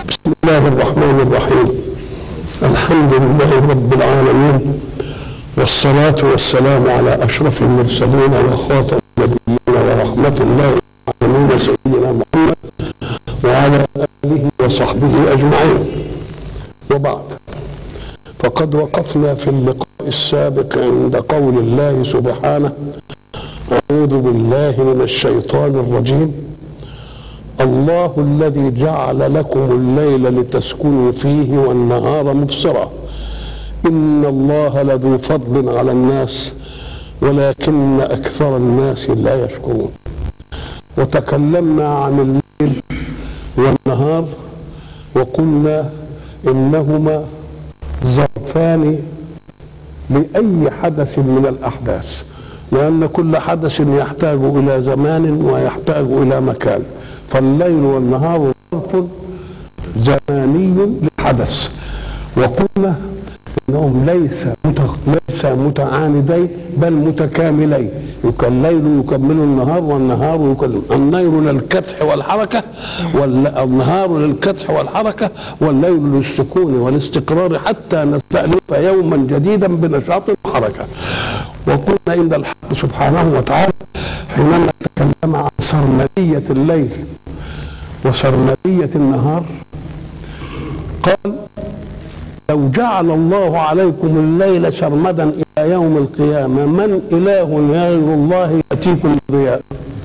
بسم الله الرحمن الرحيم الحمد لله رب العالمين والصلاة والسلام على أشرف المرسلين وخاتم النبيين ورحمة الله العالمين سيدنا محمد وعلى آله وصحبه أجمعين وبعد فقد وقفنا في اللقاء السابق عند قول الله سبحانه أعوذ بالله من الشيطان الرجيم الله الذي جعل لكم الليل لتسكنوا فيه والنهار مبصرا إن الله لذو فضل على الناس ولكن أكثر الناس لا يشكرون وتكلمنا عن الليل والنهار وقلنا إنهما ظرفان لأي حدث من الأحداث لأن كل حدث يحتاج إلى زمان ويحتاج إلى مكان فالليل والنهار ظرف زماني لحدث وقلنا انهم ليس ليس متعاندين بل متكاملين الليل يكمل النهار والنهار يكمل النير للكدح والحركه والنهار للكدح والحركه والليل للسكون والاستقرار حتى نستأنف يوما جديدا بنشاط وحركه وقلنا ان الحق سبحانه وتعالى حينما تكلم عن سرمديه الليل وسرمديه النهار قال لو جعل الله عليكم الليل سرمدا الى يوم القيامه من اله غير الله ياتيكم بضياء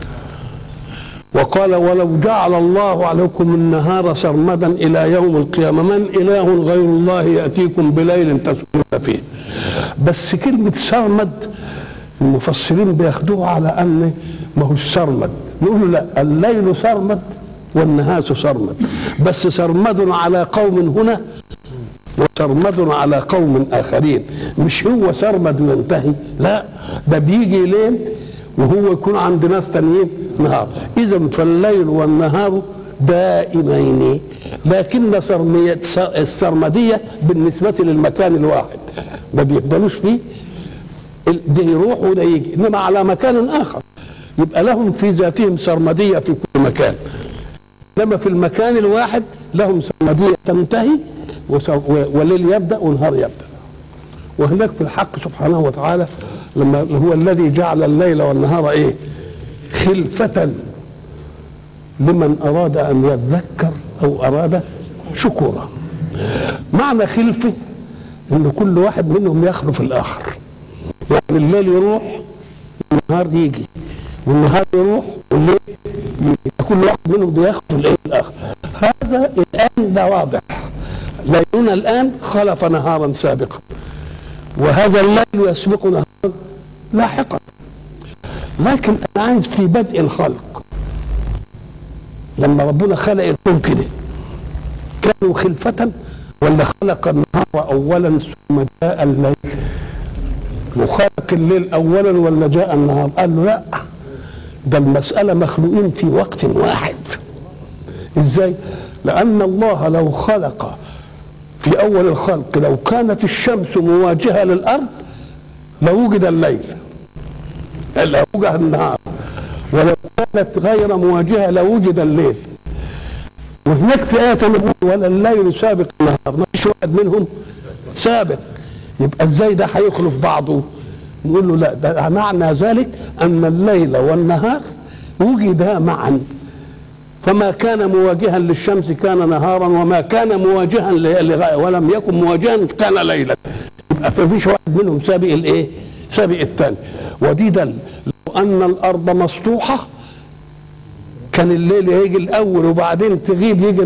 وقال ولو جعل الله عليكم النهار سرمدا الى يوم القيامه من اله غير الله ياتيكم بليل تسكنون فيه بس كلمه سرمد المفسرين بياخدوها على ان ما هو سرمد نقول له لا الليل سرمد والنهاس سرمد بس سرمد على قوم هنا وسرمد على قوم اخرين مش هو سرمد وينتهي لا ده بيجي ليل وهو يكون عند ناس تانيين نهار اذا فالليل والنهار دائمين لكن سرمية السرمدية بالنسبة للمكان الواحد ما بيفضلوش فيه ده يروح وده يجي انما على مكان اخر يبقى لهم في ذاتهم سرمدية في كل مكان انما في المكان الواحد لهم سرمدية تنتهي وليل يبدا ونهار يبدا وهناك في الحق سبحانه وتعالى لما هو الذي جعل الليل والنهار ايه خلفة لمن اراد ان يذكر او اراد شكورا معنى خلفه ان كل واحد منهم يخلف الاخر يعني الليل يروح والنهار يجي والنهار يروح والليل يجي كل واحد منهم بيخلف الايه الاخر هذا الان ده واضح ليلنا الآن خلف نهارا سابقا وهذا الليل يسبق نهارا لاحقا لكن أنا عايز في بدء الخلق لما ربنا خلق الكون كده كانوا خلفة ولا خلق النهار أولا ثم جاء الليل وخلق الليل أولا ولا جاء النهار قال له لا ده المسألة مخلوقين في وقت واحد ازاي لأن الله لو خلق في اول الخلق لو كانت الشمس مواجهه للارض لوجد الليل لوجد النهار ولو كانت غير مواجهه لوجد الليل وهناك في آية نقول ولا الليل سابق النهار ما فيش واحد منهم سابق يبقى ازاي ده هيخلف بعضه نقول له لا ده معنى ذلك ان الليل والنهار وجدا معا فما كان مواجها للشمس كان نهارا وما كان مواجها لغاية ولم يكن مواجها كان ليلا يبقى فيش واحد منهم سابق الايه؟ سابق الثاني ودي دل لو ان الارض مسطوحه كان الليل يجي الاول وبعدين تغيب يجي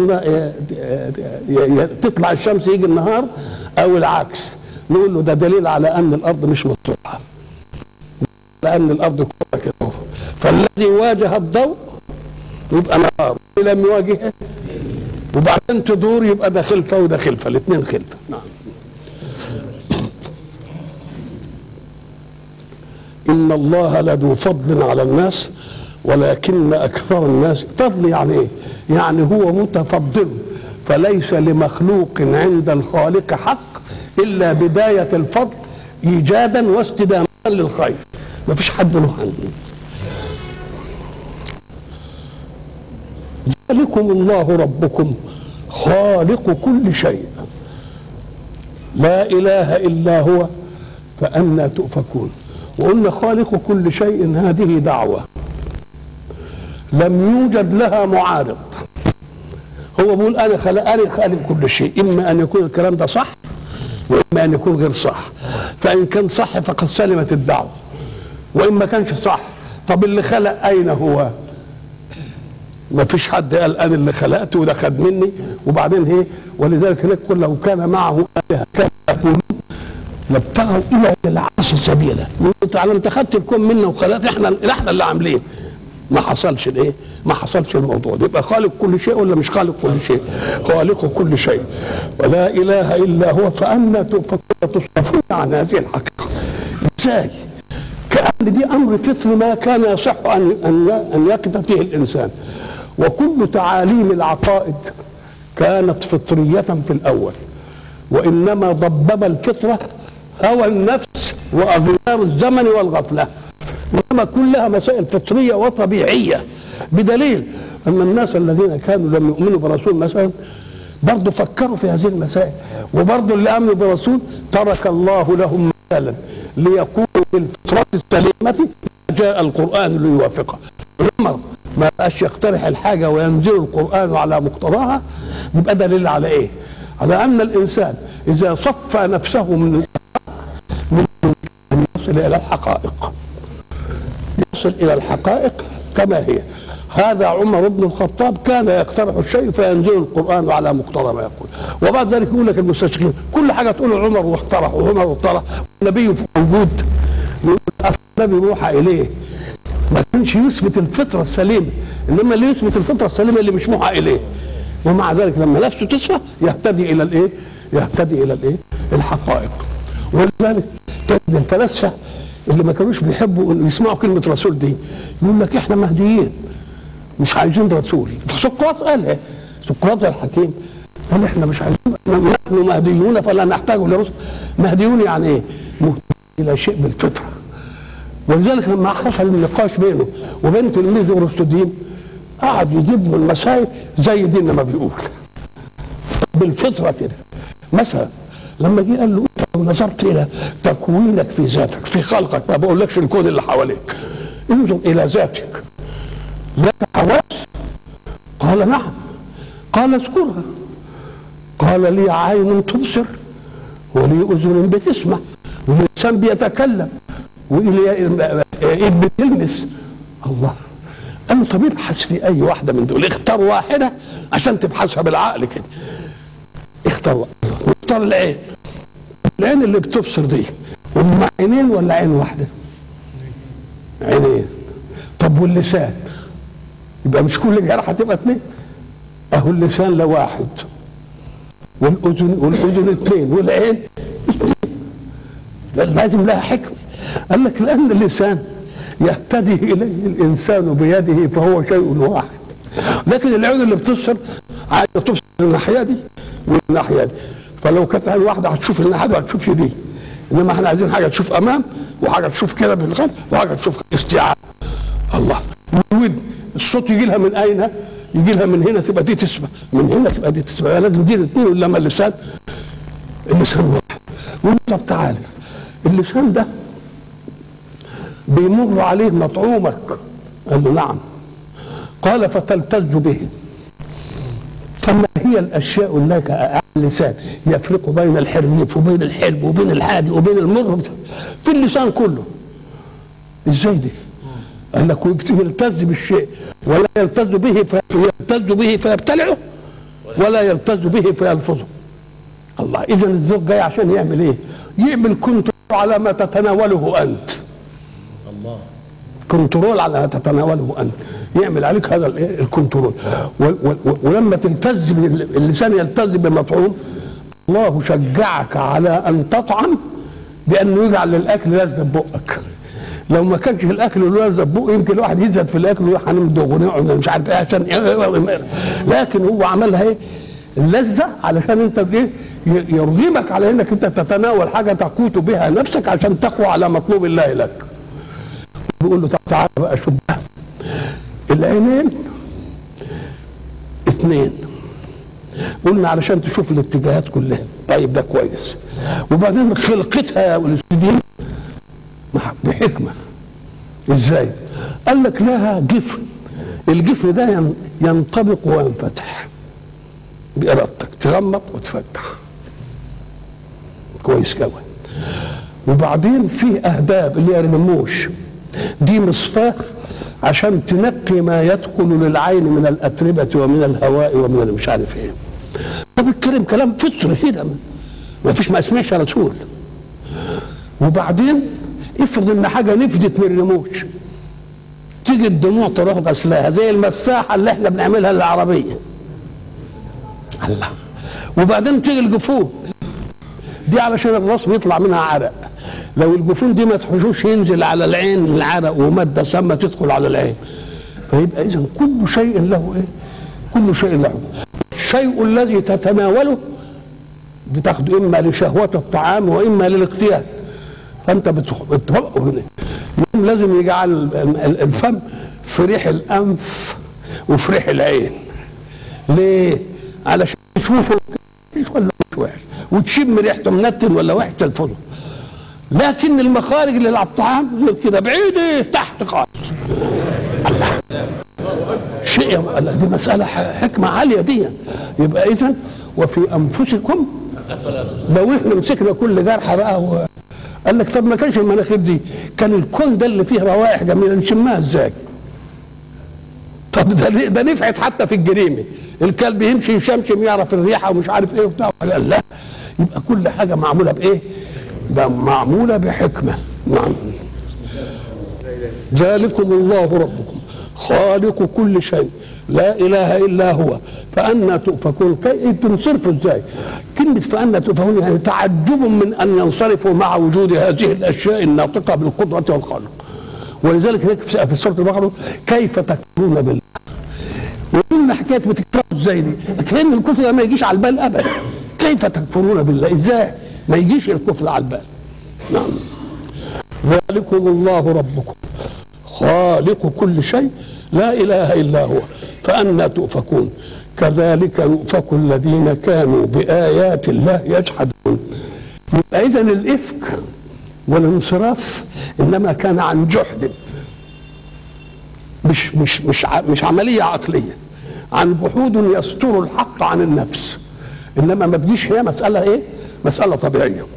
تطلع الشمس يجي النهار او العكس نقول له ده دليل على ان الارض مش مسطوحه لان الارض كره كده فالذي واجه الضوء يبقى نهار لم يواجهه وبعدين تدور يبقى ده خلفه وده خلفه الاثنين خلفه نعم ان الله لذو فضل على الناس ولكن اكثر الناس فضل يعني ايه يعني هو متفضل فليس لمخلوق عند الخالق حق الا بدايه الفضل ايجادا واستدامه للخير ما فيش حد له عنه ذلكم الله ربكم خالق كل شيء لا اله الا هو فأنا تؤفكون وقلنا خالق كل شيء هذه دعوة لم يوجد لها معارض هو بيقول انا خلق انا خالق كل شيء اما ان يكون الكلام ده صح واما ان يكون غير صح فان كان صح فقد سلمت الدعوه وان ما كانش صح طب اللي خلق اين هو ما فيش حد قال انا اللي خلقته وده خد مني وبعدين ايه ولذلك هناك قل لو كان معه الهه كان يقولون لابتغوا الى العرش سبيلا تعالى انت خدت الكون منا وخلقت احنا احنا اللي عاملين ما حصلش الايه؟ ما حصلش الموضوع ده يبقى خالق كل شيء ولا مش خالق كل شيء؟ خالق كل شيء ولا اله الا هو فانا تصرفون عن هذه الحقيقه؟ ازاي؟ كأن دي امر فطري ما كان يصح ان ان ان يقف فيه الانسان وكل تعاليم العقائد كانت فطريه في الاول وانما ضبب الفطره هوى النفس واغيار الزمن والغفله انما كلها مسائل فطريه وطبيعيه بدليل ان الناس الذين كانوا لم يؤمنوا برسول مثلا برضه فكروا في هذه المسائل وبرضه اللي امنوا برسول ترك الله لهم مثالا ليقولوا بالفطره السليمه جاء القران ليوافقه عمر ما بقاش يقترح الحاجه وينزل القران على مقتضاها يبقى دليل على ايه؟ على ان الانسان اذا صفى نفسه من من ان يصل الى الحقائق يصل الى الحقائق كما هي هذا عمر بن الخطاب كان يقترح الشيء فينزل القران على مقتضى ما يقول وبعد ذلك يقول لك المستشرقين كل حاجه تقول عمر واقترح وعمر واقترح والنبي موجود يقول اصل النبي موحى اليه ما كانش يثبت الفطره السليمه انما اللي يثبت الفطره السليمه اللي مش موحى اليه ومع ذلك لما نفسه تصفى يهتدي الى الايه؟ يهتدي الى الايه؟ الحقائق ولذلك تجد الفلاسفه اللي ما كانوش بيحبوا انه يسمعوا كلمه رسول دي يقول لك احنا مهديين مش عايزين رسول سقراط قالها سقراط الحكيم قال احنا مش عايزين نحن مهديون فلا نحتاج لرسل مهديون يعني ايه؟ مهديون الى شيء بالفطره ولذلك لما حصل النقاش بينه وبين تلميذه ارسطودين قعد يجيب له المسائل زي ديننا ما بيقول بالفطره كده مثلا لما جه قال له انت لو نظرت الى تكوينك في ذاتك في خلقك ما بقولكش الكون اللي حواليك انظر الى ذاتك لك حواس قال نعم قال اذكرها قال لي عين تبصر ولي اذن بتسمع والانسان بيتكلم والي ايد بتلمس الله قال له طب ابحث في اي واحده من دول اختار واحده عشان تبحثها بالعقل كده اختار واحدة. اختار العين العين اللي بتبصر دي هم عينين ولا عين واحده عينين طب واللسان يبقى مش كل جرح هتبقى اثنين اهو اللسان لواحد والاذن والاذن اثنين والعين لازم لها حكم قال لك لان اللسان يهتدي اليه الانسان بيده فهو شيء واحد لكن العين اللي بتبصر عايزه تبصر الناحيه دي والناحيه دي فلو كانت عين واحده هتشوف الناحيه دي وهتشوف دي انما احنا عايزين حاجه تشوف امام وحاجه تشوف كده بالغلب وحاجه تشوف استيعاب الله والودن الصوت يجي لها من اين؟ يجي لها من هنا تبقى دي تسمع من هنا تبقى دي تسمع لازم دي الاثنين لما اللسان اللسان واحد طب تعالى اللسان ده بيمر عليه مطعومك قال له نعم قال فتلتز به فما هي الاشياء لك اللسان يفرق بين الحريف وبين الحلم وبين الحادي وبين المر في اللسان كله ازاي دي قال لك يلتز بالشيء ولا يلتز به فيلتز به فيبتلعه ولا يلتز به فيلفظه الله اذا الزوج جاي عشان يعمل ايه يعمل كنترول على ما تتناوله انت الله كنترول على ما تتناوله انت يعمل عليك هذا الكنترول ولما تلتز اللسان يلتز بالمطعوم الله شجعك على ان تطعم بانه يجعل للاكل لذه بقك لو ما كانش في الاكل له لذه بقه يمكن الواحد يزهد في الاكل ويروح هنمد اغنيه مش عارف ايه عشان لكن هو عملها ايه اللذه علشان انت ايه يرغمك على انك انت تتناول حاجه تقوت بها نفسك عشان تقوى على مطلوب الله لك بيقول له طب تعالى بقى شوف العينين اثنين قلنا علشان تشوف الاتجاهات كلها طيب ده كويس وبعدين خلقتها يا الاستدين بحكمه ازاي قال لك لها جفن الجفن ده ين- ينطبق وينفتح بإرادتك تغمض وتفتح كويس كوي وبعدين في أهداب اللي هي الرموش دي مصفاة عشان تنقي ما يدخل للعين من الأتربة ومن الهواء ومن مش عارف ايه طب الكلام كلام فطري كده ما فيش ما اسمعش رسول وبعدين افرض ان حاجه نفدت من الرموش تيجي الدموع تروح غسلاها زي المساحه اللي احنا بنعملها للعربيه الله وبعدين تيجي الجفون دي علشان الراس بيطلع منها عرق لو الجفون دي ما تحوشوش ينزل على العين العرق وماده سامه تدخل على العين فيبقى اذا كل شيء له ايه كل شيء له الشيء الذي تتناوله بتاخده اما لشهوه الطعام واما للاغتيال فانت بتح- بتحطه هنا يوم لازم يجعل ال- ال- الفم في ريح الانف وفي ريح العين ليه؟ علشان تشوفه كويس ولا مش وحش وتشم ريحته منتن ولا وحش تلفظه لكن المخارج اللي على الطعام غير كده بعيده تحت خالص الله شيء يا- الله دي مسألة ح- حكمة عالية دي يبقى إذا وفي أنفسكم لو احنا مسكنا كل جرحى بقى و... قال لك طب ما كانش المناخير دي كان الكون ده اللي فيه روائح جميله نشمها ازاي؟ طب ده ده نفعت حتى في الجريمه الكلب يمشي يشمشم يعرف الريحه ومش عارف ايه وبتاع قال لا يبقى كل حاجه معموله بايه؟ ده معموله بحكمه نعم ذلكم الله ربكم خالق كل شيء لا اله الا هو فأنا تؤفكون كي تنصرفوا ازاي؟ كلمة فأنا تؤفكون يعني تعجب من أن ينصرفوا مع وجود هذه الأشياء الناطقة بالقدرة والخلق ولذلك هناك في في سورة البقرة كيف تكفرون بالله وقلنا حكاية بتكفروا ازاي دي؟ كأن الكفر ده ما يجيش على البال أبدا كيف تكفرون بالله؟ ازاي؟ ما يجيش الكفر على البال نعم ذلكم الله ربكم خالق كل شيء لا اله الا هو فأنا تؤفكون كذلك يؤفك الذين كانوا بآيات الله يجحدون يبقى إذا الإفك والانصراف إنما كان عن جحد مش مش مش ع- مش عملية عقلية عن جحود يستر الحق عن النفس إنما ما تجيش هي مسألة إيه؟ مسألة طبيعية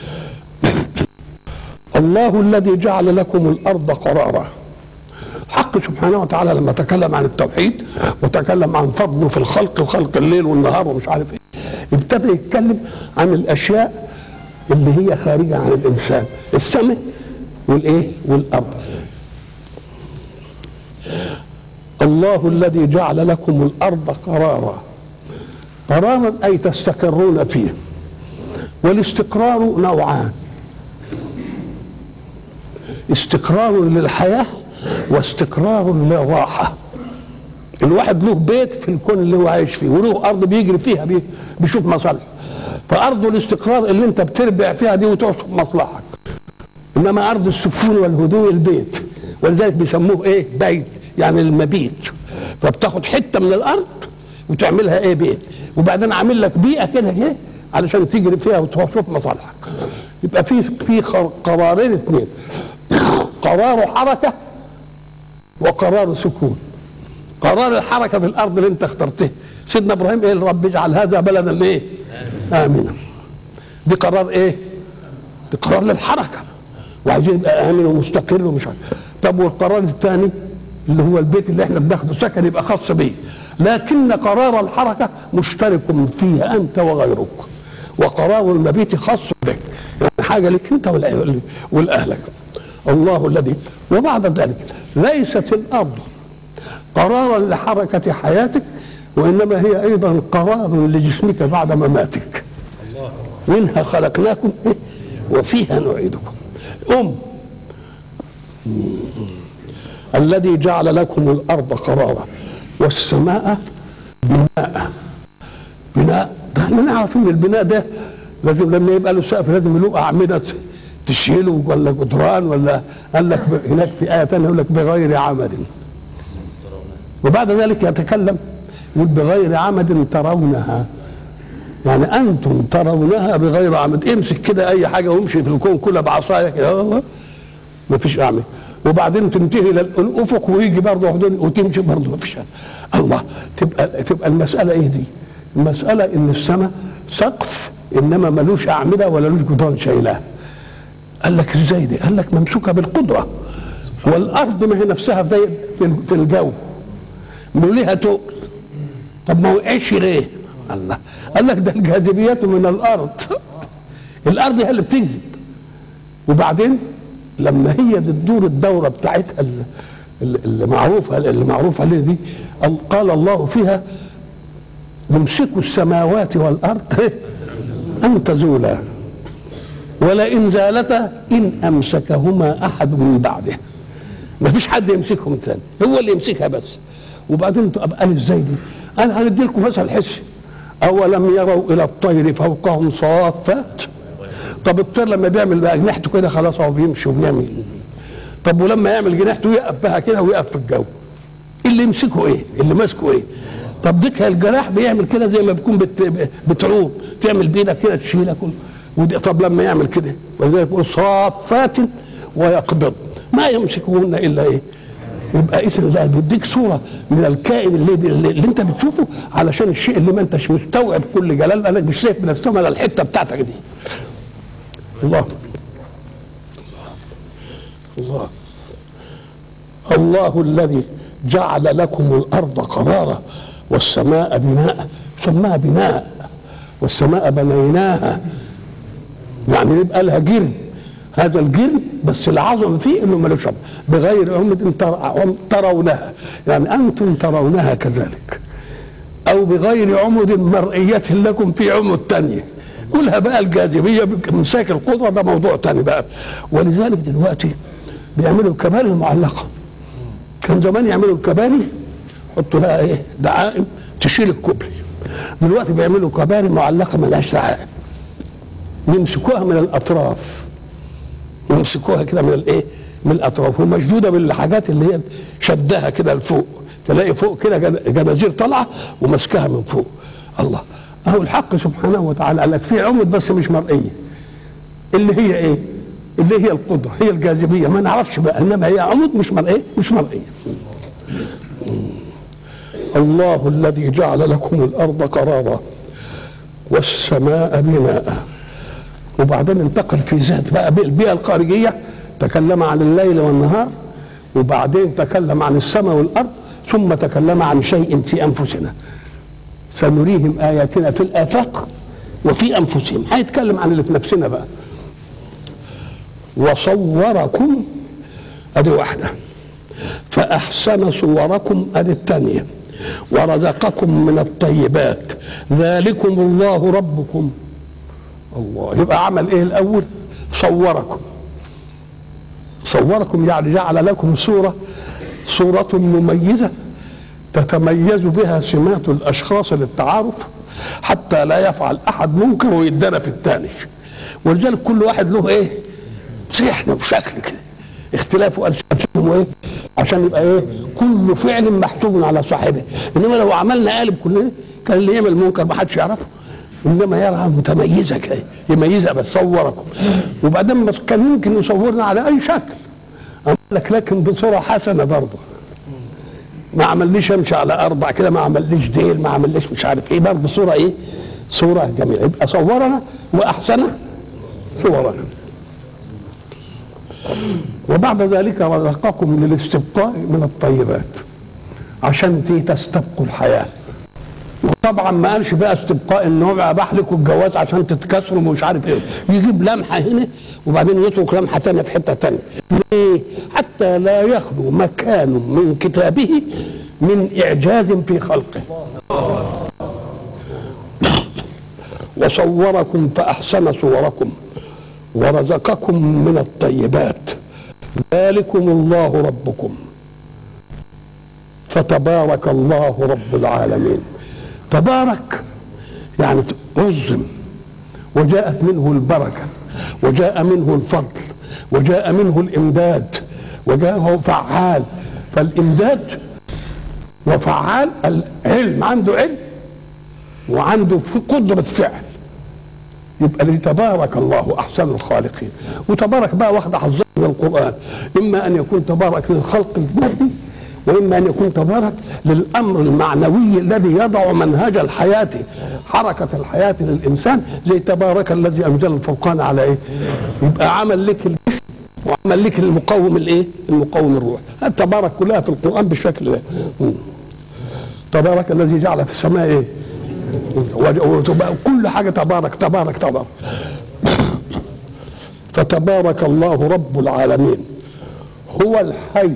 الله الذي جعل لكم الأرض قرارا حق سبحانه وتعالى لما تكلم عن التوحيد وتكلم عن فضله في الخلق وخلق الليل والنهار ومش عارف ايه ابتدى يتكلم عن الاشياء اللي هي خارجه عن الانسان السماء والايه والارض الله الذي جعل لكم الارض قرارا قرارا اي تستقرون فيه والاستقرار نوعان استقرار للحياة واستقرار للراحة الواحد له بيت في الكون اللي هو عايش فيه وله أرض بيجري فيها بي- بيشوف مصالحه فأرض الاستقرار اللي أنت بتربع فيها دي وتشوف مصلحك إنما أرض السكون والهدوء البيت ولذلك بيسموه إيه بيت يعني المبيت فبتاخد حتة من الأرض وتعملها إيه بيت وبعدين عامل لك بيئة كده إيه علشان تجري فيها وتشوف مصالحك يبقى في في خ- قرارين اثنين قرار حركه وقرار سكون قرار الحركه في الارض اللي انت اخترته سيدنا ابراهيم ايه رب اجعل هذا بلدا الايه امنا دي قرار ايه دي قرار للحركه وعايزين يبقى امن ومستقر ومش عارف طب والقرار الثاني اللي هو البيت اللي احنا بناخده سكن يبقى خاص بيه لكن قرار الحركه مشترك فيه انت وغيرك وقرار المبيت خاص بك يعني حاجه لك انت والأهل- والاهلك الله الذي وبعد ذلك ليست الارض قرارا لحركه حياتك وانما هي ايضا قرار لجسمك بعد مماتك منها خلقناكم إيه؟ وفيها نعيدكم ام الذي جعل لكم الارض قرارا والسماء بناء بناء ده احنا نعرف ان البناء ده لازم لما يبقى له سقف لازم له اعمده تشيله ولا جدران ولا قال لك ب- هناك في ايه ثانيه يقول لك بغير عمد وبعد ذلك يتكلم يقول بغير عمد ترونها يعني انتم ترونها بغير عمد امسك كده اي حاجه وامشي في الكون كله بعصايه كده ما فيش اعمل وبعدين تنتهي الى الافق ويجي برضه وحدين وتمشي برضه ما فيش الله تبقى تبقى المساله ايه دي؟ المساله ان السماء سقف انما ملوش اعمده ولا لوش جدران شايلاه قال لك ازاي دي؟ قال لك ممسوكه بالقدره والارض ما هي نفسها في في في الجو ليها تقل طب ما وقعش ليه؟ الله قال لك ده الجاذبيات من الارض الارض هي اللي بتجذب وبعدين لما هي تدور الدوره بتاعتها اللي معروفه اللي معروفه علينا دي قال الله فيها يمسك السماوات والارض ان تزولا ولئن زالتا ان امسكهما احد من بعده ما فيش حد يمسكهم ثاني هو اللي يمسكها بس وبعدين قال ازاي دي؟ انا هندي لكم مثل حسي اولم يروا الى الطير فوقهم صافات طب الطير لما بيعمل بقى جناحته كده خلاص هو بيمشي وبيعمل طب ولما يعمل جناحته يقف بها كده ويقف في الجو اللي يمسكه ايه اللي ماسكه ايه طب ديك الجناح بيعمل كده زي ما بيكون بت... بتعوم تعمل بايدك كده تشيلك ودي طب لما يعمل كده ولذلك يقول صافات ويقبض ما يمسكهن الا ايه يبقى اذا ده بيديك صوره من الكائن اللي, اللي, اللي انت بتشوفه علشان الشيء اللي ما انتش مستوعب كل جلال قالك مش شايف من السماء الحته بتاعتك دي الله الله الله الذي جعل لكم الارض قرارا والسماء بناء سماها بناء والسماء بنيناها يعني يبقى لها جرم هذا الجرم بس العظم فيه انه ملوش عمد بغير عمد ترونها يعني انتم ترونها كذلك او بغير عمد مرئية لكم في عمد تانية قولها بقى الجاذبية بمساك القدرة ده موضوع تاني بقى ولذلك دلوقتي بيعملوا الكباري المعلقة كان زمان يعملوا الكباري يحطوا لها ايه دعائم تشيل الكوبري دلوقتي بيعملوا كباري معلقة ملهاش دعائم يمسكوها من الاطراف يمسكوها كده من الايه من الاطراف ومشدوده بالحاجات اللي هي شدها كده لفوق تلاقي فوق كده جنازير طالعه وماسكاها من فوق الله اهو الحق سبحانه وتعالى قال لك في عمد بس مش مرئيه اللي هي ايه اللي هي القدره هي الجاذبيه ما نعرفش بقى انما هي عمود مش مرئيه مش مرئيه الله الذي جعل لكم الارض قرارا والسماء بناء وبعدين انتقل في ذات بقى البيئه الخارجيه تكلم عن الليل والنهار وبعدين تكلم عن السماء والارض ثم تكلم عن شيء في انفسنا سنريهم اياتنا في الافاق وفي انفسهم هيتكلم عن اللي في نفسنا بقى وصوركم ادي واحده فاحسن صوركم ادي الثانيه ورزقكم من الطيبات ذلكم الله ربكم الله يبقى عمل ايه الاول صوركم صوركم يعني جعل لكم صورة صورة مميزة تتميز بها سمات الأشخاص للتعارف حتى لا يفعل أحد منكر ويدنا في الثاني ولذلك كل واحد له إيه سحن وشكل كده اختلاف ألسنتهم وإيه عشان يبقى إيه كل فعل محسوب على صاحبه إنما لو عملنا قالب كلنا كان اللي يعمل منكر ما حدش يعرفه انما يرى متميزه كده يميزها بس صوركم وبعدين بس كان يمكن يصورنا على اي شكل اقول لك لكن بصوره حسنه برضه ما عملنيش امشي على اربع كده ما عملنيش ديل ما عملنيش مش عارف ايه برضه صوره ايه صوره جميله يبقى صورنا واحسن صورنا وبعد ذلك رزقكم للاستبقاء من الطيبات عشان تستبقوا الحياه وطبعا ما قالش بقى استبقاء النوع اباح لكم الجواز عشان تتكسروا ومش عارف ايه يجيب لمحه هنا وبعدين يترك لمحه ثانيه في حته ثانيه ليه؟ حتى لا يخلو مكان من كتابه من اعجاز في خلقه وصوركم فاحسن صوركم ورزقكم من الطيبات ذلكم الله ربكم فتبارك الله رب العالمين تبارك يعني عظم وجاءت منه البركة وجاء منه الفضل وجاء منه الإمداد وجاءه فعال فالإمداد وفعال العلم عنده علم وعنده في قدرة فعل يبقى لتبارك الله احسن الخالقين وتبارك بقى واخد حظها من القران اما ان يكون تبارك للخلق المادي واما ان يكون تبارك للامر المعنوي الذي يضع منهج الحياه حركه الحياه للانسان زي تبارك الذي انزل الفرقان على ايه؟ يبقى عمل لك الجسم وعمل لك المقوم الايه؟ المقوم الروح التبارك كلها في القران بالشكل ده م. تبارك الذي جعل في السماء ايه؟ كل حاجه تبارك تبارك تبارك فتبارك الله رب العالمين هو الحي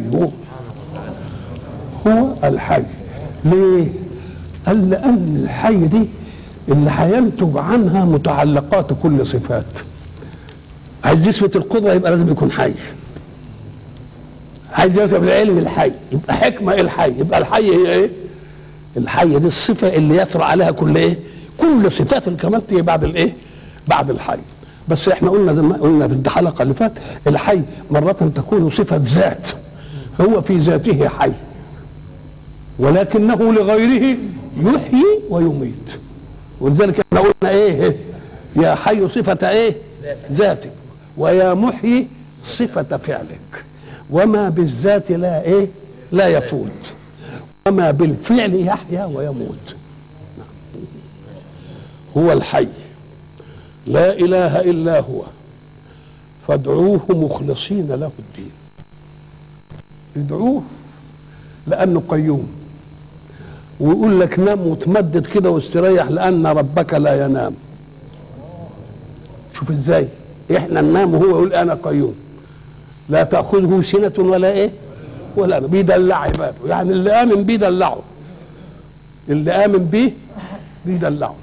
هو الحي ليه؟ قال لأن الحي دي اللي هينتج عنها متعلقات كل صفات عايز يثبت القدرة يبقى لازم يكون حي عايز يثبت العلم الحي يبقى حكمة الحي يبقى الحي هي ايه؟ الحي دي الصفة اللي يطرأ عليها كل ايه؟ كل صفات الكمال تيجي بعد الايه؟ بعد الحي بس احنا قلنا زي ما قلنا في الحلقة اللي فات الحي مرة تكون صفة ذات هو في ذاته حي ولكنه لغيره يحيي ويميت ولذلك احنا قلنا ايه يا حي صفة ايه ذاتك ويا محيي صفة فعلك وما بالذات لا ايه لا يفوت وما بالفعل يحيا ويموت هو الحي لا اله الا هو فادعوه مخلصين له الدين ادعوه لانه قيوم ويقول لك نام وتمدد كده واستريح لان ربك لا ينام شوف ازاي احنا ننام وهو يقول انا قيوم لا تاخذه سنه ولا ايه ولا أنا. بيدلع عباده يعني اللي امن بيه دلعه اللي امن بيه بيدلعه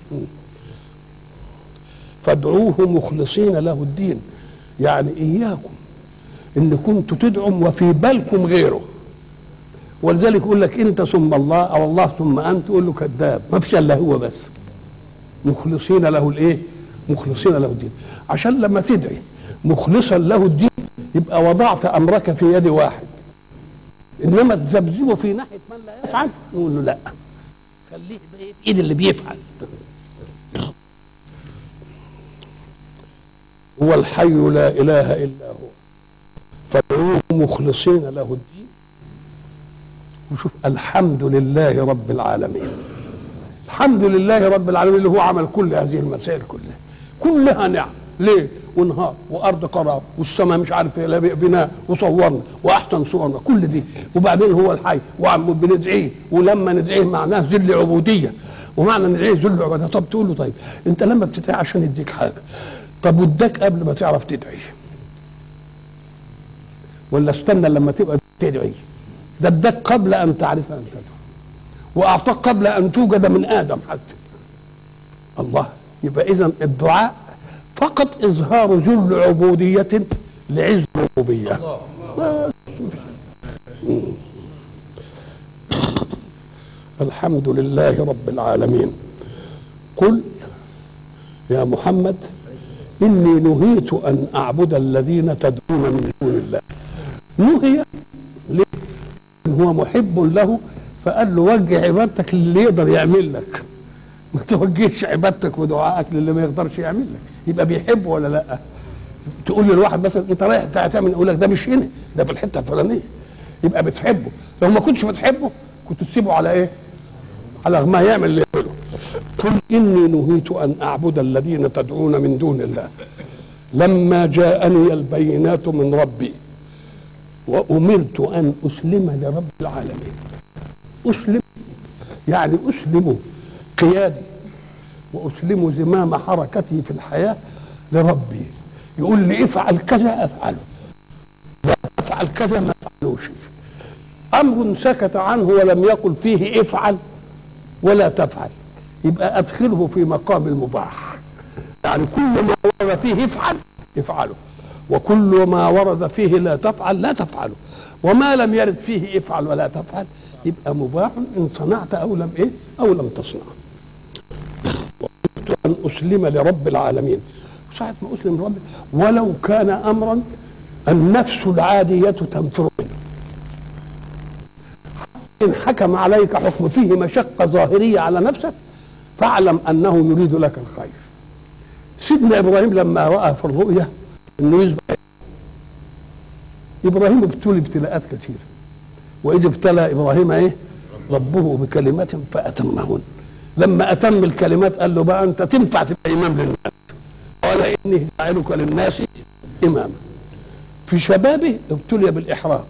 فادعوه مخلصين له الدين يعني اياكم ان كنتوا تدعوا وفي بالكم غيره ولذلك يقول لك انت ثم الله او الله ثم انت تقول له كذاب ما فيش الا هو بس مخلصين له الايه مخلصين له الدين عشان لما تدعي مخلصا له الدين يبقى وضعت امرك في يد واحد انما تذبذبه في ناحيه من لا يفعل نقول له لا خليه في ايد اللي بيفعل هو الحي لا اله الا هو فادعوه مخلصين له الدين وشوف الحمد لله رب العالمين الحمد لله رب العالمين اللي هو عمل كل هذه المسائل كلها كلها نعم ليه ونهار وارض قرار والسماء مش عارف ايه بناء وصورنا واحسن صورنا كل دي وبعدين هو الحي وعم بندعيه ولما ندعيه معناه ذل عبوديه ومعنى ندعيه ذل عبوديه طب تقول له طيب انت لما بتدعي عشان يديك حاجه طب واداك قبل ما تعرف تدعي ولا استنى لما تبقى تدعي ده اداك قبل ان تعرف ان تدعو واعطاك قبل ان توجد من ادم حتى الله يبقى اذا الدعاء فقط اظهار ذل عبوديه لعز الربوبيه الحمد لله رب العالمين قل يا محمد اني نهيت ان اعبد الذين تدعون من دون الله نهي ليه هو محب له فقال له وجه عبادتك للي يقدر يعمل لك ما توجهش عبادتك ودعائك للي ما يقدرش يعمل لك يبقى بيحبه ولا لا تقول للواحد مثلا انت رايح تعمل يقول لك ده مش هنا ده في الحته الفلانيه يبقى بتحبه لو ما كنتش بتحبه كنت تسيبه على ايه على ما يعمل اللي يعمله قل اني نهيت ان اعبد الذين تدعون من دون الله لما جاءني البينات من ربي وامرت ان اسلم لرب العالمين اسلم يعني اسلم قيادي واسلم زمام حركتي في الحياه لربي يقول لي افعل كذا افعله لا افعل كذا ما افعلوش امر سكت عنه ولم يقل فيه افعل ولا تفعل يبقى ادخله في مقام المباح يعني كل ما ورد فيه افعل افعله وكل ما ورد فيه لا تفعل لا تفعله وما لم يرد فيه افعل ولا تفعل يبقى مباح ان صنعت او لم ايه او لم تصنع وقلت ان اسلم لرب العالمين ساعة ما اسلم لرب ولو كان امرا النفس العادية تنفر منه إن حكم عليك حكم فيه مشقة ظاهرية على نفسك فاعلم أنه يريد لك الخير سيدنا إبراهيم لما رأى في الرؤيا أنه يذبح إبراهيم ابتلي ابتلاءات كثيرة وإذ ابتلى إبراهيم إيه ربه بكلمات فأتمهن لما أتم الكلمات قال له بقى أنت تنفع تبقى إمام للناس قال إني جاعلك للناس إماما في شبابه ابتلي بالإحراق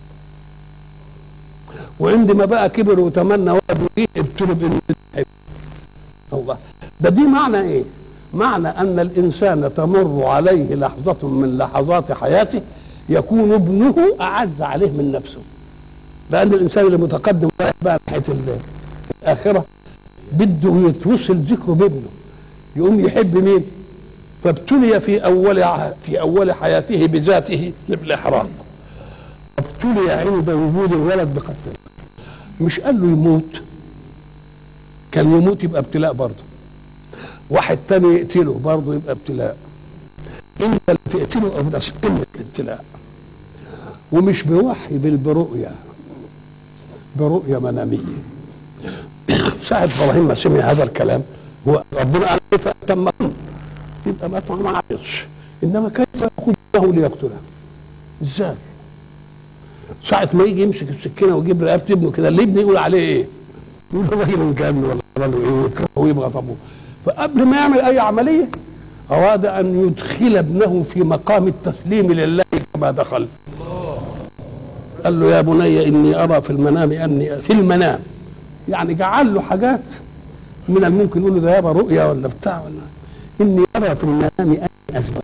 وعندما بقى كبر وتمنى ولد ايه ابتلي بانه يتحب الله ده دي معنى ايه معنى ان الانسان تمر عليه لحظة من لحظات حياته يكون ابنه اعز عليه من نفسه لان الانسان اللي متقدم رايح بقى ناحيه ال- الاخره بده يتوصل ذكره بابنه يقوم يحب مين فابتلي في اول ع- في اول حياته بذاته بالاحراق ابتلي عند وجود الولد بقتله مش قال له يموت كان يموت يبقى ابتلاء برضه واحد تاني يقتله برضه يبقى ابتلاء انت اللي تقتله او ده قمه الابتلاء ومش بوحي بل برؤيا برؤيا مناميه ساعة ابراهيم ما سمع هذا الكلام هو ربنا قال كيف اتم يبقى ما ما عرفش انما كيف ياخذه ليقتله ازاي ساعة ما يجي يمسك السكينة ويجيب رقبة ابنه كده اللي ابني يقول عليه ايه؟ يقول له راجل جن ولا راجل ايه ويكرهه ويبغى طبوه فقبل ما يعمل اي عملية اراد ان يدخل ابنه في مقام التسليم لله كما دخل قال له يا بني اني ارى في المنام اني في المنام يعني جعل له حاجات من الممكن يقول له ده يابا رؤيا ولا بتاع ولا اني ارى في المنام اني اسبقك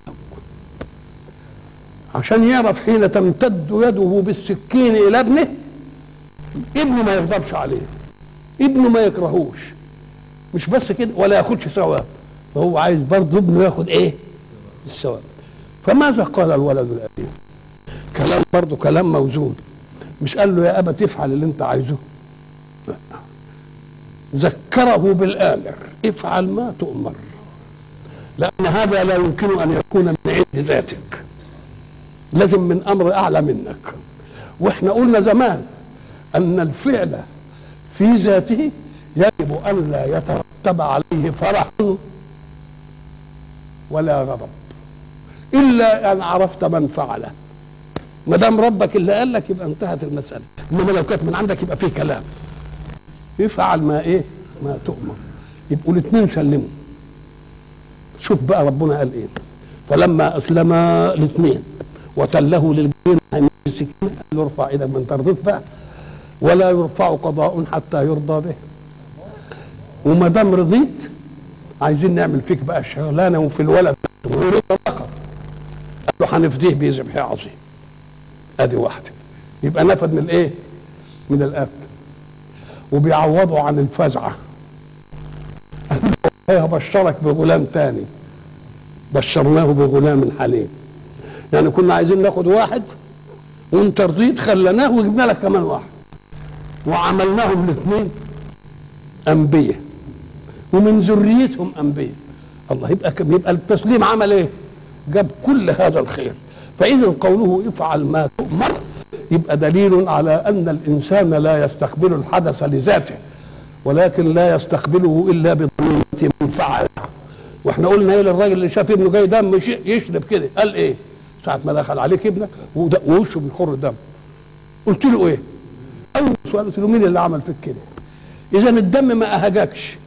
عشان يعرف حين تمتد يده بالسكين الى ابنه ابنه ما يغضبش عليه ابنه ما يكرهوش مش بس كده ولا ياخدش ثواب فهو عايز برضه ابنه ياخد ايه الثواب فماذا قال الولد الأبي كلام برضه كلام موزون مش قال له يا أبا تفعل اللي انت عايزه لا ذكره بالآمر افعل ما تؤمر لأن هذا لا يمكن أن يكون من عند ذاتك لازم من امر اعلى منك واحنا قلنا زمان ان الفعل في ذاته يجب ان لا يترتب عليه فرح ولا غضب الا ان عرفت من فعله ما دام ربك اللي قال لك يبقى انتهت المساله انما لو كانت من عندك يبقى في كلام افعل ما ايه ما تؤمر يبقوا الاثنين سلموا شوف بقى ربنا قال ايه فلما اسلم الاثنين وتله للجبين عن السكين قال له ارفع ايدك من ترضيت بقى ولا يرفع قضاء حتى يرضى به وما دام رضيت عايزين نعمل فيك بقى شغلانه وفي الولد ورضا الاخر قال له هنفديه بذبح عظيم ادي واحده يبقى نفد من الايه؟ من القتل وبيعوضوا عن الفزعه قال له هبشرك بغلام تاني بشرناه بغلام حليم يعني كنا عايزين ناخد واحد وانت رضيت خلناه وجبنا لك كمان واحد وعملناهم الاثنين انبياء ومن ذريتهم انبياء الله يبقى كم يبقى التسليم عمل ايه؟ جاب كل هذا الخير فاذا قوله افعل ما تؤمر يبقى دليل على ان الانسان لا يستقبل الحدث لذاته ولكن لا يستقبله الا بضميمه من فعل واحنا قلنا ايه للراجل اللي شاف ابنه جاي دم يشرب كده قال ايه؟ ساعة ما دخل عليك ابنك ووشه بيخر دم قلت له ايه؟ أول سؤال قلت له مين اللي عمل فيك كده؟ إذا الدم ما أهجكش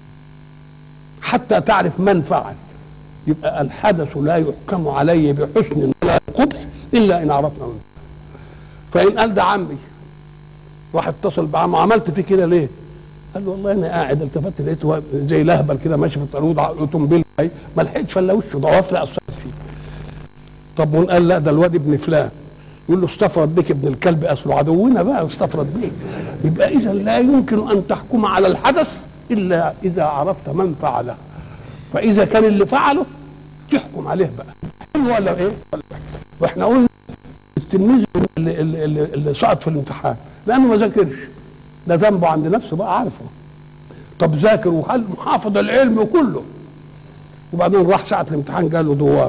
حتى تعرف من فعل يبقى الحدث لا يحكم عليه بحسن ولا قبح إلا إن عرفنا منه فإن قال ده عمي واحد اتصل بعمه عملت فيه كده ليه؟ قال له والله انا قاعد التفت لقيته زي لهبل كده ماشي في الطريق اوتوموبيل ما لحقتش الا وشه ضوافري اثرت فيه طب وان قال لا ده الواد ابن فلان يقول له استفرد بك ابن الكلب اصله عدونا بقى استفرد بيك يبقى اذا لا يمكن ان تحكم على الحدث الا اذا عرفت من فعله فاذا كان اللي فعله تحكم عليه بقى حلو ولا ايه واحنا قلنا التلميذ اللي, اللي, اللي, اللي سقط في الامتحان لانه ما ذاكرش ده ذنبه عند نفسه بقى عارفه طب ذاكر وحافظ العلم كله وبعدين راح ساعه الامتحان قال له دوار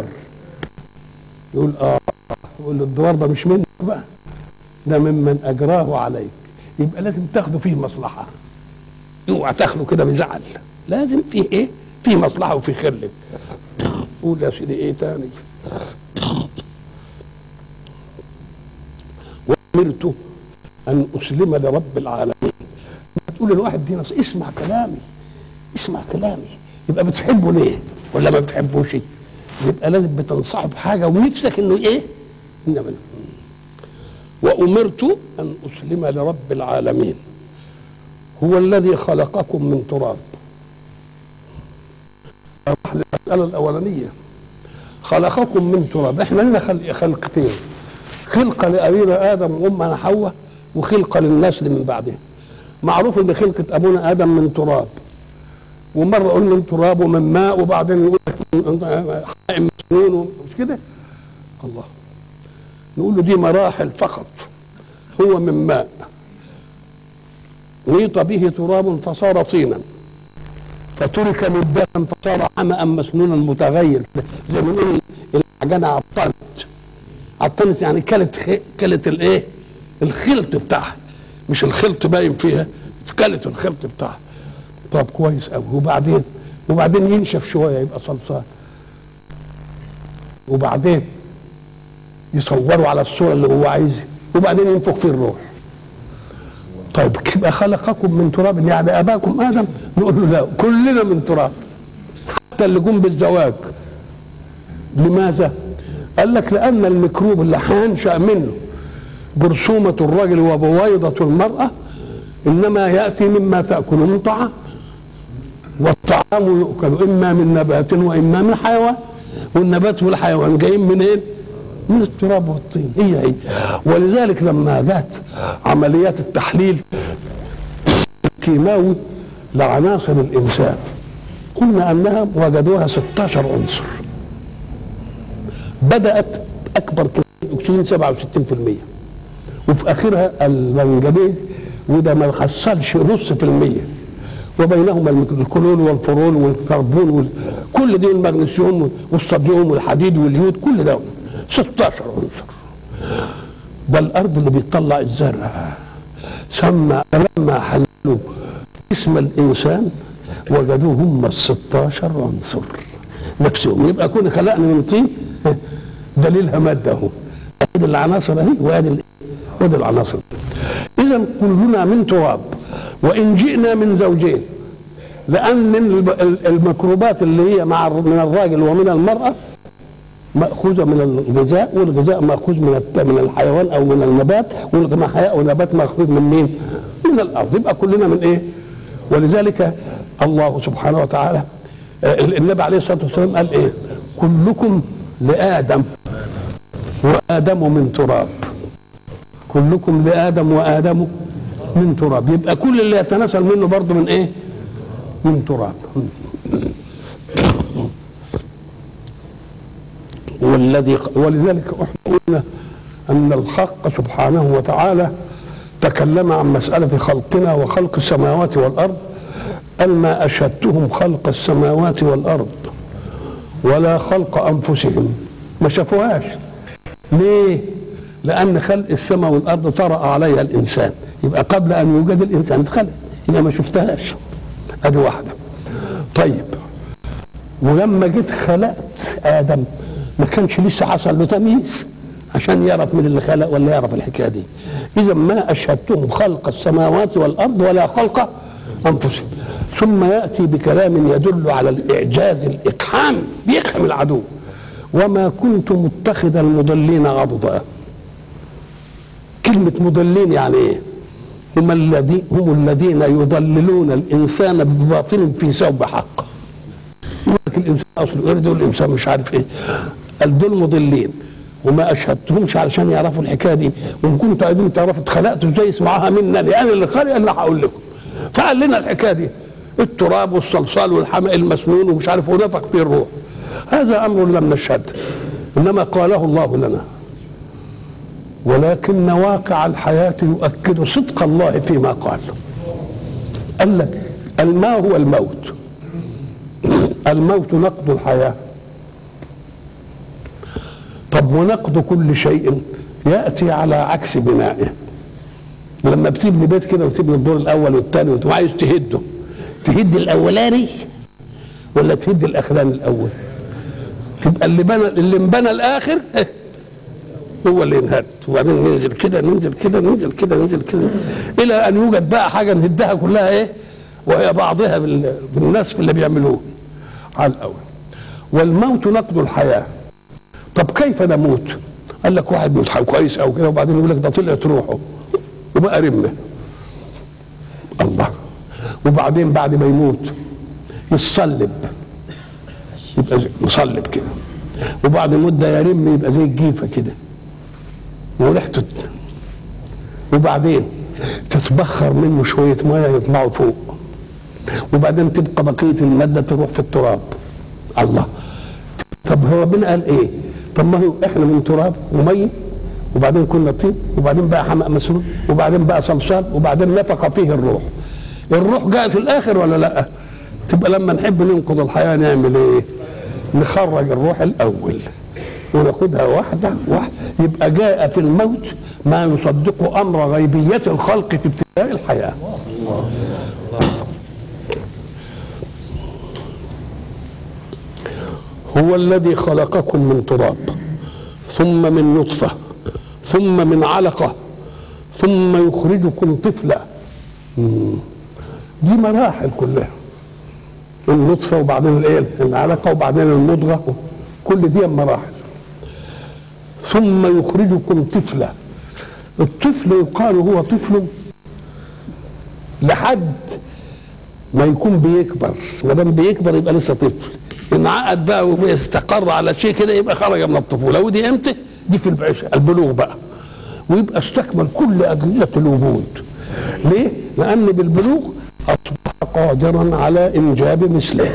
يقول اه يقول له الدوار ده مش منك بقى ده ممن اجراه عليك يبقى لازم تاخدوا فيه مصلحه اوعى تاخدوا كده بزعل لازم فيه ايه فيه مصلحه وفيه خير لك قول يا سيدي ايه تاني وامرت ان اسلم لرب العالمين تقول للواحد دي نص اسمع كلامي اسمع كلامي يبقى بتحبه ليه ولا ما بتحبوش يبقى لازم بتنصحه بحاجه ونفسك انه ايه انما وامرت ان اسلم لرب العالمين هو الذي خلقكم من تراب اروح للمساله الاولانيه خلقكم من تراب احنا لنا خلق خلقتين خلقه لابينا ادم وامنا حواء وخلقه للنسل من بعدهم معروف ان خلقه ابونا ادم من تراب ومره نقول من تراب ومن ماء وبعدين نقول لك من حائم مسنون مش كده الله نقول له دي مراحل فقط هو من ماء نيط به تراب فصار طينا فترك مدة فصار حمأ مسنونا متغير زي ما نقول العجانة عطلت عطلت يعني كلت خ... كلت الايه الخلط بتاعها مش الخلط باين فيها كلت الخلط بتاعها طب كويس قوي وبعدين وبعدين ينشف شويه يبقى صلصال وبعدين يصوروا على الصوره اللي هو عايزها وبعدين ينفخ فيه الروح طيب يبقى خلقكم من تراب يعني اباكم ادم نقول له لا كلنا من تراب حتى اللي جم بالزواج لماذا؟ قال لك لان الميكروب اللي هينشا منه برسومه الرجل وبويضه المراه انما ياتي مما تاكله من طعام والطعام يؤكل اما من نبات واما من حيوان والنبات والحيوان جايين منين؟ من التراب والطين هي هي ولذلك لما جت عمليات التحليل الكيماوي لعناصر الانسان قلنا انها وجدوها 16 عنصر بدات اكبر كميه اكسجين 67% وفي اخرها المنجنيز وده ما حصلش نص في المية وبينهما الكلور والفرول والكربون وال... كل دي المغنيسيوم والصوديوم والحديد واليود كل ده 16 عنصر ده الارض اللي بيطلع الزرع سمى لما حللوا اسم الانسان وجدوه هم ال 16 عنصر نفسهم يبقى كون خلقنا من طين دليلها ماده اهو ادي العناصر اهي وادي وادي العناصر اذا كلنا من تراب وان جئنا من زوجين لان الميكروبات اللي هي مع من الراجل ومن المراه ماخوذه من الغذاء والغذاء ماخوذ من من الحيوان او من النبات والنبات ماخوذ من مين؟ من الارض يبقى كلنا من ايه؟ ولذلك الله سبحانه وتعالى النبي عليه الصلاه والسلام قال ايه؟ كلكم لادم وادم من تراب كلكم لادم وادم من تراب يبقى كل اللي يتناسل منه برضه من ايه؟ من تراب والذي ولذلك احنا قلنا ان الحق سبحانه وتعالى تكلم عن مسألة خلقنا وخلق السماوات والأرض قال ما أشهدتهم خلق السماوات والأرض ولا خلق أنفسهم ما شافوهاش ليه؟ لأن خلق السماء والأرض طرأ عليها الإنسان يبقى قبل أن يوجد الإنسان اتخلق يبقى ما شفتهاش أدي واحدة طيب ولما جيت خلقت آدم ما كانش لسه حصل له تمييز عشان يعرف من اللي خلق ولا يعرف الحكايه دي اذا ما اشهدتهم خلق السماوات والارض ولا خلق انفسهم ثم ياتي بكلام يدل على الاعجاز الاقحام بيقحم العدو وما كنت متخذ المضلين عضدا كلمة مضلين يعني ايه؟ هم الذين هم الذين يضللون الانسان بباطل في ثوب حق. يقول لك الانسان اصله قرد والانسان مش عارف ايه. قال دول مضلين وما اشهدتهمش علشان يعرفوا الحكايه دي وان كنتوا عايزين تعرفوا اتخلقتوا ازاي اسمعوها منا لان اللي خالق اللي هقول لكم. فقال لنا الحكايه دي التراب والصلصال والحمأ المسنون ومش عارف ونفخ فيه الروح. هذا امر لم نشهد انما قاله الله لنا. ولكن واقع الحياة يؤكد صدق الله فيما قال قال لك ما هو الموت الموت نقد الحياة طب ونقد كل شيء يأتي على عكس بنائه لما بتبني بيت كده وتبني الدور الاول والثاني وعايز تهده تهد الاولاني ولا تهد الاخراني الاول تبقى اللي بنى اللي انبنى الاخر هو اللي ينهد وبعدين ننزل كده ننزل كده ننزل كده ننزل كده الى ان يوجد بقى حاجه نهدها كلها ايه وهي بعضها بال- بالنسف اللي بيعملوه على الاول والموت نقد الحياه طب كيف نموت؟ قال لك واحد بيموت كويس او كده وبعدين يقول لك ده طلعت روحه وبقى رمه الله وبعدين بعد ما يموت يتصلب يبقى زي- مصلب كده وبعد مده يرم يبقى زي الجيفه كده وريحته ت- وبعدين تتبخر منه شويه ميه يطلعوا فوق وبعدين تبقى بقيه الماده تروح في التراب الله طب هو ربنا قال ايه؟ طب ما هو احنا من تراب وميه وبعدين كنا طين وبعدين بقى حمأ مسنون وبعدين بقى صلصال وبعدين نفخ فيه الروح الروح جاءت في الاخر ولا لا؟ تبقى لما نحب ننقض الحياه نعمل ايه؟ نخرج الروح الاول وناخدها واحده واحده يبقى جاء في الموت ما يصدق امر غيبيه الخلق في ابتداء الحياه هو الذي خلقكم من تراب ثم من نطفة ثم من علقة ثم يخرجكم طفلا مم. دي مراحل كلها النطفة وبعدين الايه العلقة وبعدين المضغة كل دي مراحل ثم يخرجكم طفلا الطفل يقال هو طفل لحد ما يكون بيكبر ما دام بيكبر يبقى لسه طفل انعقد بقى ويستقر على شيء كده يبقى خرج من الطفوله ودي امتى؟ دي في البعش البلوغ بقى ويبقى استكمل كل اجهزه الوجود ليه؟ لان بالبلوغ اصبح قادرا على انجاب مثله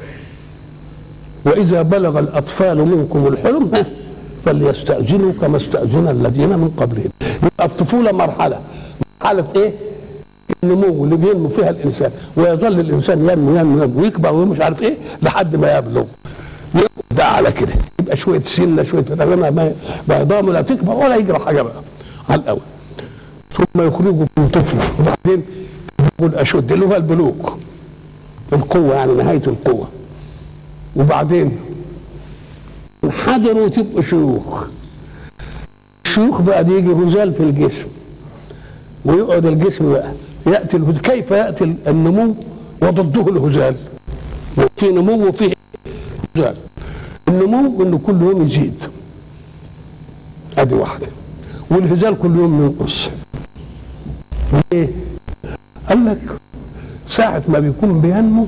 واذا بلغ الاطفال منكم الحلم ها، فليستاذنوا كما استاذن الذين من قبلهم يبقى الطفوله مرحله مرحله ايه؟ النمو اللي بينمو فيها الانسان ويظل الانسان ينمو ينمو ينمو ويكبر ومش عارف ايه لحد ما يبلغ ده على كده يبقى شويه سنه شويه بتاع ما ما ما ضامن لا تكبر ولا يجرى حاجه بقى على الاول ثم يخرجكم طفلا وبعدين يقول اشد اللي هو البلوغ القوه يعني نهايه القوه وبعدين انحدروا تبقوا شيوخ الشيوخ بقى دي يجي هزال في الجسم ويقعد الجسم بقى ياتي الهز... كيف ياتي النمو وضده الهزال في نمو وفيه هزال النمو انه كل يوم يزيد ادي واحده والهزال كل يوم ينقص ليه؟ قال لك ساعة ما بيكون بينمو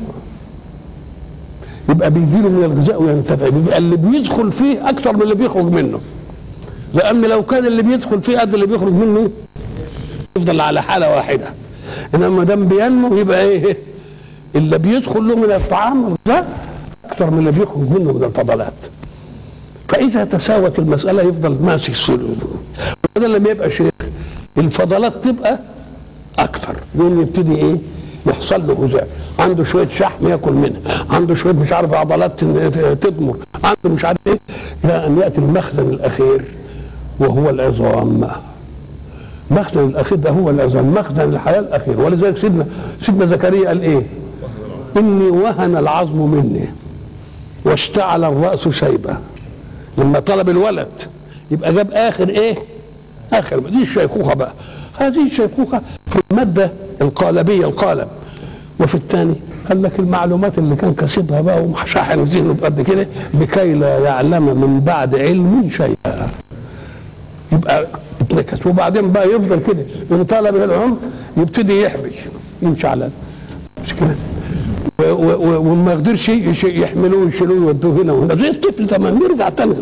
يبقى بيجيله من الغذاء وينتفع بيبقى اللي بيدخل فيه اكتر من اللي بيخرج منه لان لو كان اللي بيدخل فيه قد اللي بيخرج منه يفضل على حاله واحده انما ما دام بينمو يبقى ايه اللي بيدخل له من الطعام ده اكتر من اللي بيخرج منه من الفضلات فاذا تساوت المساله يفضل ماسك السلوك بدل لما يبقى شيخ الفضلات تبقى اكتر يقوم يبتدي ايه يحصل له هزال عنده شويه شحم ياكل منها عنده شويه مش عارف عضلات تضمر عنده مش عارف ايه الى ان ياتي المخزن الاخير وهو العظام مخزن الاخير ده هو العظام مخزن الحياه الاخير ولذلك سيدنا سيدنا زكريا قال ايه اني وهن العظم مني واشتعل الراس شيبه لما طلب الولد يبقى جاب اخر ايه اخر دي الشيخوخه بقى هذه الشيخوخه في الماده القالبيه القالب وفي الثاني قال لك المعلومات اللي كان كاسبها بقى ومشاحن ذهنه بقد كده لكي لا يعلم من بعد علم شيئا يبقى اتنكس وبعدين بقى يفضل كده ان طال به العمر يبتدي يحبش يمشي على مش كده و- و- و- وما يقدرش يش- يحملوه يشيلوه يودوه هنا وهنا زي الطفل تمام يرجع تاني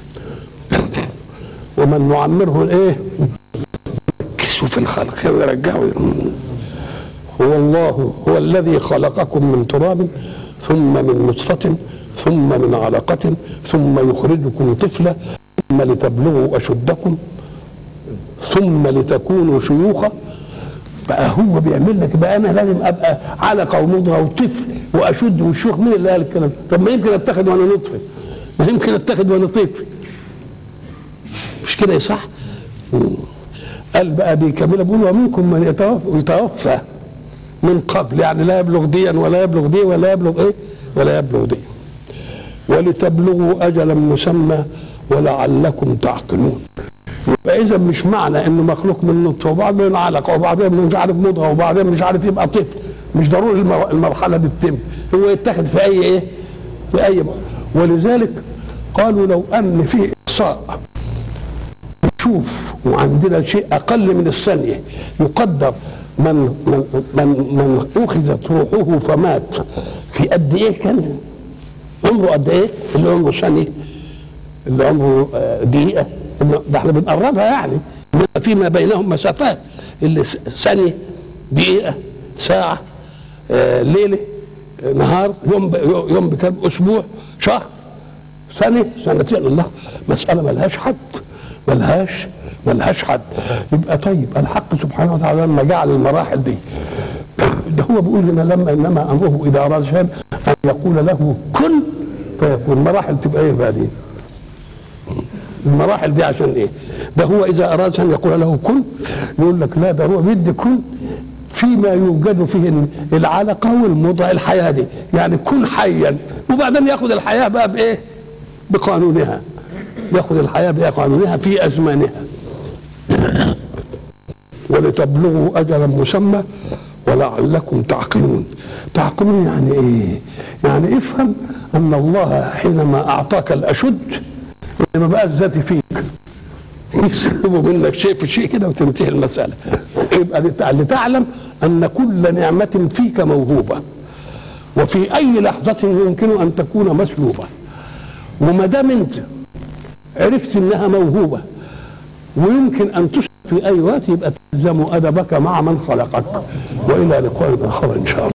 ومن نعمره ايه كسوا في الخلق يرجعوا هو الله هو الذي خلقكم من تراب ثم من نطفة ثم من علقة ثم يخرجكم طفلا ثم لتبلغوا أشدكم ثم لتكونوا شيوخا بقى هو بيعمل لك بقى انا لازم ابقى علقه ومضغه وطفل واشد والشيوخ مين اللي قال الكلام ده؟ طب ما يمكن اتخذ وانا نطفه ما يمكن اتخذ وانا طفل مش كده يا صح؟ مم. قال بقى بيكمل بيقول ومنكم من يتوفى, يتوفى من قبل يعني لا يبلغ ديا ولا يبلغ دي ولا يبلغ ايه ولا يبلغ دي ولتبلغوا اجلا مسمى ولعلكم تعقلون يبقى اذا مش معنى انه مخلوق من نطفه وبعدين من علقه وبعدين مش عارف مضغه وبعدين مش عارف يبقى طفل مش ضروري المر- المرحله دي تتم هو يتخذ في اي ايه في اي مرة. ولذلك قالوا لو ان في اقصاء نشوف وعندنا شيء اقل من الثانيه يقدر من من من, من اخذت روحه فمات في قد ايه كان عمره قد ايه اللي عمره ثانيه اللي عمره آه، دقيقه اللي- ده احنا بنقربها يعني إنما فيما بينهم مسافات اللي س- ثانيه دقيقه ساعه آه، ليله آه، نهار يوم ب- يوم بكام اسبوع شهر سنه سنتين الله مساله ملهاش حد ملهاش ملهاش حد يبقى طيب الحق سبحانه وتعالى لما جعل المراحل دي ده هو بيقول لنا لما انما امره اذا اراد شيئا ان يقول له كن فيكون مراحل تبقى ايه بقى دي؟ المراحل دي عشان ايه؟ ده هو اذا اراد ان يقول له كن يقول لك لا ده هو بيدي كن فيما يوجد فيه العلقه والمضغه الحياه دي يعني كن حيا وبعدين ياخذ الحياه بقى بايه؟ بقانونها ياخذ الحياه بقانونها في ازمانها ولتبلغوا اجلا مسمى ولعلكم تعقلون تعقلون يعني ايه يعني افهم ان الله حينما اعطاك الاشد ما بقى الذاتي فيك يسلبوا منك شيء في شيء كده وتنتهي المساله يبقى لت- لتعلم ان كل نعمه فيك موهوبه وفي اي لحظه يمكن ان تكون مسلوبه وما دام انت عرفت انها موهوبه ويمكن ان تسلب في اي وقت يبقى تلزم ادبك مع من خلقك والى لقاء اخر ان شاء الله